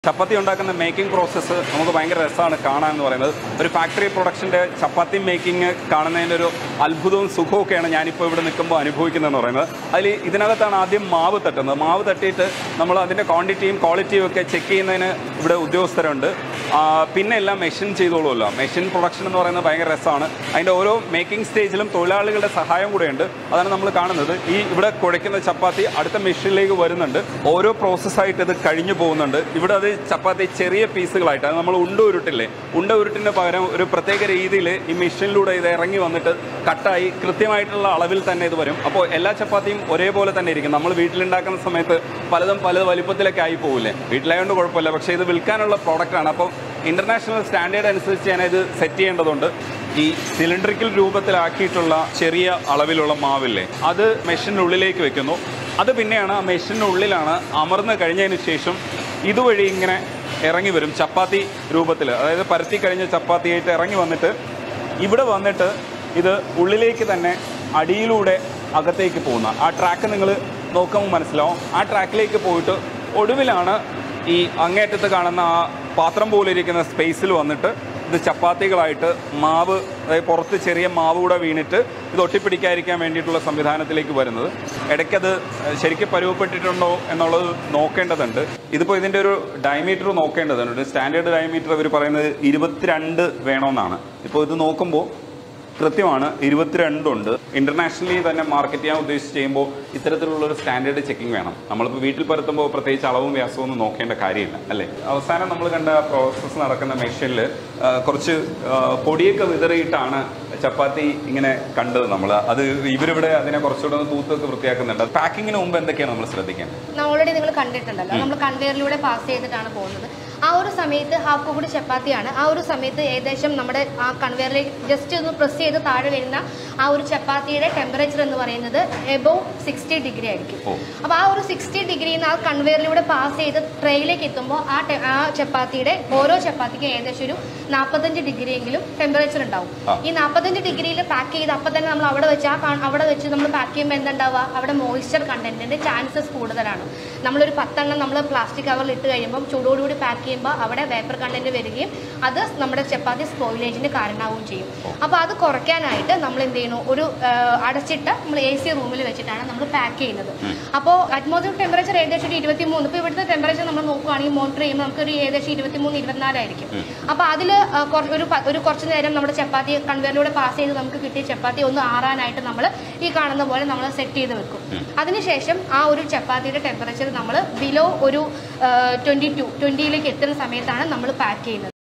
ചപ്പാത്തി ഉണ്ടാക്കുന്ന making process നമുക്ക് ഭയങ്കര രസമാണ് കാണാൻ എന്ന് പറയുന്നത് ഒരു ഫാക്ടറി പ്രൊഡക്ഷൻ്റെ ചപ്പാത്തി മേക്കിംഗ് കാണുന്നതിൻ്റെ ഒരു അത്ഭുതവും സുഖമൊക്കെയാണ് ഞാനിപ്പോൾ ഇവിടെ നിൽക്കുമ്പോൾ അനുഭവിക്കുന്നതെന്ന് പറയുന്നത് അതിൽ ഇതിനകത്താണ് ആദ്യം മാവ് തട്ടുന്നത് മാവ് തട്ടിയിട്ട് നമ്മൾ അതിൻ്റെ ക്വാണ്ടിറ്റിയും ക്വാളിറ്റിയും ഒക്കെ ചെക്ക് ചെയ്യുന്നതിന് ഇവിടെ ഉദ്യോഗസ്ഥരുണ്ട് ആ, പിന്നെ എല്ലാം മെഷീൻ ചെയ്തോളുമല്ലോ മെഷീൻ പ്രൊഡക്ഷൻ എന്ന് പറയുന്നത് ഭയങ്കര രസമാണ് അതിൻ്റെ ഓരോ മേക്കിംഗ് സ്റ്റേജിലും തൊഴിലാളികളുടെ സഹായം കൂടെയുണ്ട് അതാണ് നമ്മൾ കാണുന്നത് ഈ ഇവിടെ കുഴയ്ക്കുന്ന ചപ്പാത്തി അടുത്ത മെഷീനിലേക്ക് വരുന്നുണ്ട് ഓരോ പ്രോസസ്സായിട്ട് ഇത് കഴിഞ്ഞു പോകുന്നുണ്ട് ഇവിടെ അത് ചപ്പാത്തി ചെറിയ പീസുകളായിട്ട് അത് നമ്മൾ ഉണ്ട ഉരുട്ടില്ലേ ഉണ്ട ഉരുട്ടിന് പകരം ഒരു പ്രത്യേക രീതിയിൽ ഈ മെഷീനിലൂടെ ഇത് ഇറങ്ങി വന്നിട്ട് കട്ടായി കൃത്യമായിട്ടുള്ള അളവിൽ തന്നെ ഇത് വരും അപ്പോൾ എല്ലാ ചപ്പാത്തിയും ഒരേപോലെ തന്നെ ഇരിക്കും നമ്മൾ വീട്ടിലുണ്ടാക്കുന്ന സമയത്ത് പലതും പല വലിപ്പത്തിലൊക്കെ ആയി പോകില്ലേ വീട്ടിലായതുകൊണ്ട് കുഴപ്പമില്ല പക്ഷേ ഇത് വിൽക്കാനുള്ള പ്രോഡക്റ്റാണ് അപ്പോൾ ഇന്റർനാഷണൽ സ്റ്റാൻഡേർഡ് അനുസരിച്ച് ഞാൻ ഇത് സെറ്റ് ചെയ്യേണ്ടതുണ്ട് ഈ സിലിണ്ടറിക്കൽ രൂപത്തിലാക്കിയിട്ടുള്ള ചെറിയ അളവിലുള്ള മാവില്ലേ അത് മെഷീനുള്ളിലേക്ക് വെക്കുന്നു അത് പിന്നെയാണ് ആ മെഷീനുള്ളിലാണ് അമർന്ന് കഴിഞ്ഞതിന് ശേഷം ഇതുവഴി ഇങ്ങനെ ഇറങ്ങി വരും ചപ്പാത്തി രൂപത്തിൽ അതായത് പരത്തി കഴിഞ്ഞ ചപ്പാത്തിയായിട്ട് ഇറങ്ങി വന്നിട്ട് ഇവിടെ വന്നിട്ട് ഇത് ഉള്ളിലേക്ക് തന്നെ അടിയിലൂടെ അകത്തേക്ക് പോകുന്ന ആ ട്രാക്ക് നിങ്ങൾ നോക്കുമ്പോൾ മനസ്സിലാവും ആ ട്രാക്കിലേക്ക് പോയിട്ട് ഒടുവിലാണ് ഈ അങ്ങേറ്റത്ത് കാണുന്ന ആ പാത്രം പോലെ ഇരിക്കുന്ന സ്പേസിൽ വന്നിട്ട് ഇത് ചപ്പാത്തികളായിട്ട് മാവ് അതായത് പുറത്ത് ചെറിയ മാവ് കൂടെ വീണിട്ട് ഇത് ഒട്ടിപ്പിടിക്കാതിരിക്കാൻ വേണ്ടിയിട്ടുള്ള സംവിധാനത്തിലേക്ക് വരുന്നത് ഇടയ്ക്കത് ശരിക്കും പരുവപ്പെട്ടിട്ടുണ്ടോ എന്നുള്ളത് നോക്കേണ്ടതുണ്ട് ഇതിപ്പോൾ ഇതിൻ്റെ ഒരു ഡയമീറ്റർ നോക്കേണ്ടതുണ്ട് ഒരു സ്റ്റാൻഡേർഡ് ഡയമീറ്റർ ഇവർ പറയുന്നത് ഇരുപത്തിരണ്ട് വേണമെന്നാണ് ഇപ്പോൾ ഇത് നോക്കുമ്പോൾ കൃത്യമാണ് ഇരുപത്തിരണ്ടുണ്ട് ഇന്റർനാഷണലി തന്നെ മാർക്കറ്റ് ചെയ്യാൻ ഉദ്ദേശിച്ച് ചെയ്യുമ്പോൾ ഇത്തരത്തിലുള്ള ഒരു സ്റ്റാൻഡേർഡ് ചെക്കിംഗ് വേണം നമ്മളിപ്പോൾ വീട്ടിൽ പരത്തുമ്പോൾ പ്രത്യേകിച്ച് അളവും വ്യാസവും ഒന്നും നോക്കേണ്ട കാര്യമില്ല അല്ലേ അവസാനം നമ്മൾ കണ്ട പ്രോസസ്സ് നടക്കുന്ന മെഷീനിൽ കുറച്ച് ആ, പൊടിയൊക്കെ വിതറിയിട്ടാണ് ചപ്പാത്തി ഇങ്ങനെ കണ്ടത് നമ്മൾ അത് ഇവരിവിടെ അതിനെ കുറച്ചുകൂടെ ഒന്ന് തൂത്തൊക്കെ വൃത്തിയാക്കുന്നുണ്ട് പാക്കിങ്ങിന് മുമ്പ് എന്തൊക്കെയാണ് നമ്മൾ ശ്രദ്ധിക്കേണ്ടത് ഓൾറെഡി നിങ്ങൾ കണ്ടിട്ടുണ്ടല്ലോ നമ്മൾ കൺവെയറിലൂടെ പാസ് ചെയ്തിട്ടാണ് പോകുന്നത് ആ ഒരു സമയത്ത് ഹാഫ് കുക്ക്ഡ് ചപ്പാത്തിയാണ് ആ ഒരു സമയത്ത് ഏകദേശം നമ്മുടെ ആ കൺവെയറിലേക്ക് ജസ്റ്റ് ഒന്ന് പ്രസ് ചെയ്ത് താഴെ വരുന്ന ആ ഒരു ചപ്പാത്തിയുടെ ടെമ്പറേച്ചർ എന്ന് പറയുന്നത് എബോവ് സിക്സ്റ്റി ഡിഗ്രി ആയിരിക്കും ഓ. അപ്പോൾ ആ ഒരു സിക്സ്റ്റി ഡിഗ്രിയിൽ ആ കൺവെയറിലൂടെ പാസ് ചെയ്ത് ട്രെയിലേക്ക് എത്തുമ്പോൾ ആ ടെ- ആ ചപ്പാത്തിയുടെ ഓരോ ചപ്പാത്തിക്കും ഏകദേശം ഒരു നാൽപ്പത്തഞ്ച് ഡിഗ്രി എങ്കിലും ടെമ്പറേച്ചർ ഉണ്ടാവും ആ. ഈ നാൽപ്പത്തഞ്ച് ഡിഗ്രിയിൽ പാക്ക് ചെയ്ത് അപ്പം തന്നെ നമ്മൾ അവിടെ വെച്ച് ആ കാ- അവിടെ വെച്ച് നമ്മൾ പാക്ക് ചെയ്യുമ്പോൾ എന്തുണ്ടാവുക അവിടെ മോയ്സ്ചർ കണ്ടന്റിന്റെ ചാൻസസ് കൂടുതലാണ് നമ്മളൊരു പത്തെണ്ണം നമ്മൾ പ്ലാസ്റ്റിക് കവറിൽ ഇട്ട് കഴിയുമ്പോൾ ചൂടോടുകൂടി പാക്ക് ചെയ്യുമ്പോൾ അവിടെ വേപ്പർ കണ്ടന്റ് വരികയും അത് നമ്മുടെ ചപ്പാത്തി സ്പോയിലേജിന് കാരണമാവുകയും ചെയ്യും അപ്പോൾ അത് കുറയ്ക്കാനായിട്ട് നമ്മൾ എന്ത് ചെയ്യുന്നു ഒരു ആ, അടച്ചിട്ട് നമ്മൾ എ സി റൂമിൽ വെച്ചിട്ടാണ് നമ്മൾ പാക്ക് ചെയ്യുന്നത് അപ്പോൾ അറ്റ്മോസ്ഫിയർ ടെമ്പറേച്ചർ ഏകദേശം ഒരു ഇരുപത്തി മൂന്ന് ഇപ്പോൾ ഇവിടുത്തെ ടെമ്പറേച്ചർ നമ്മൾ നോക്കുകയാണെങ്കിൽ മോണിറ്റർ ചെയ്യുമ്പോൾ നമുക്ക് ഒരു ഏകദേശം ഇരുപത്തി മൂന്ന് ഇരുപത്തിനാലായിരിക്കും അപ്പോൾ അതിൽ ഒരു പ- ഒരു കുറച്ച് നേരം നമ്മുടെ ചപ്പാത്തി കൺവെയറിലൂടെ പാസ് ചെയ്ത് നമുക്ക് കിട്ടിയ ചപ്പാത്തി ഒന്ന് ആറാനായിട്ട് നമ്മൾ ഈ കാണുന്ന പോലെ നമ്മൾ സെറ്റ് ചെയ്ത് വെക്കും അതിനുശേഷം ആ ഒരു ചപ്പാത്തിയുടെ ടെമ്പറേച്ചർ നമ്മൾ ബിലോ ഒരു ട്വൻറ്റി ടു ട്വൻറ്റിയിലേക്ക് എത്തുന്ന സമയത്താണ് നമ്മൾ പാക്ക് ചെയ്യുന്നത്